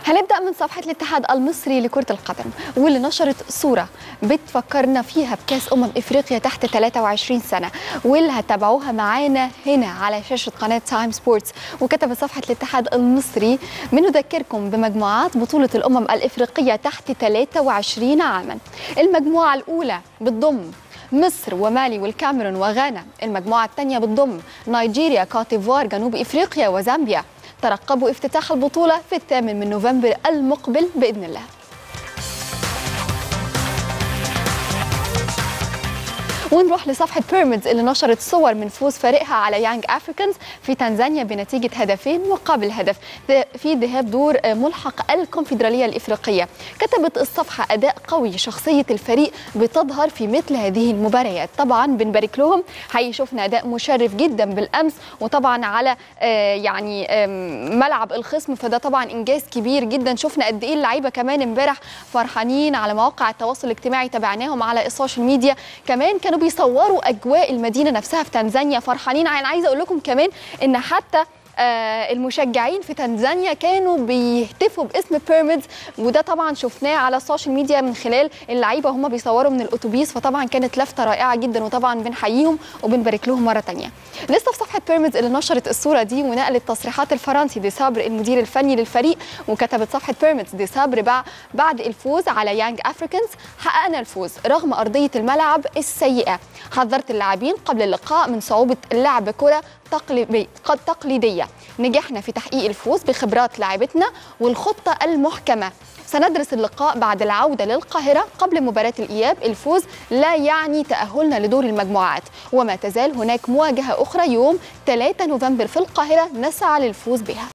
هنبدأ من صفحة الاتحاد المصري لكرة القدم واللي نشرت صورة بتفكرنا فيها بكاس أمم إفريقيا تحت 23 سنة واللي هتابعوها معانا هنا على شاشة قناة تايم سبورتس وكتبت صفحة الاتحاد المصري بنذكركم بمجموعات بطولة الأمم الإفريقية تحت 23 عاما المجموعة الأولى بتضم مصر ومالي والكاميرون وغانا المجموعة الثانية بتضم نيجيريا كوتيفوار جنوب إفريقيا وزامبيا ترقبوا افتتاح البطولة في الثامن من نوفمبر المقبل بإذن الله ونروح لصفحة بيراميدز اللي نشرت صور من فوز فريقها على يانج افريكانز في تنزانيا بنتيجة هدفين مقابل هدف في ذهاب دور ملحق الكونفدرالية الإفريقية كتبت الصفحة أداء قوي شخصية الفريق بتظهر في مثل هذه المباريات طبعا بنبارك لهم حقيقي شفنا أداء مشرف جدا بالأمس وطبعا على يعني ملعب الخصم فده طبعا إنجاز كبير جدا شفنا قد إيه اللعيبة كمان امبارح فرحانين على مواقع التواصل الاجتماعي تابعناهم على السوشيال ميديا كمان كانوا بيصوروا اجواء المدينه نفسها في تنزانيا فرحانين انا عايزه اقول لكم كمان ان حتى آه المشجعين في تنزانيا كانوا بيهتفوا باسم بيراميدز وده طبعا شفناه على السوشيال ميديا من خلال اللعيبه وهم بيصوروا من الاتوبيس فطبعا كانت لفته رائعه جدا وطبعا بنحييهم وبنبارك لهم مره ثانيه لسه في صفحه بيراميدز اللي نشرت الصوره دي ونقلت تصريحات الفرنسي دي صابر المدير الفني للفريق وكتبت صفحه بيراميدز دي صابر بعد الفوز على يانج افريكانز حققنا الفوز رغم ارضيه الملعب السيئه حذرت اللاعبين قبل اللقاء من صعوبه اللعب كره قد تقليدية نجحنا في تحقيق الفوز بخبرات لاعبتنا والخطة المحكمة سندرس اللقاء بعد العودة للقاهرة قبل مباراة الإياب الفوز لا يعني تأهلنا لدور المجموعات وما تزال هناك مواجهة أخرى يوم 3 نوفمبر في القاهرة نسعى للفوز بها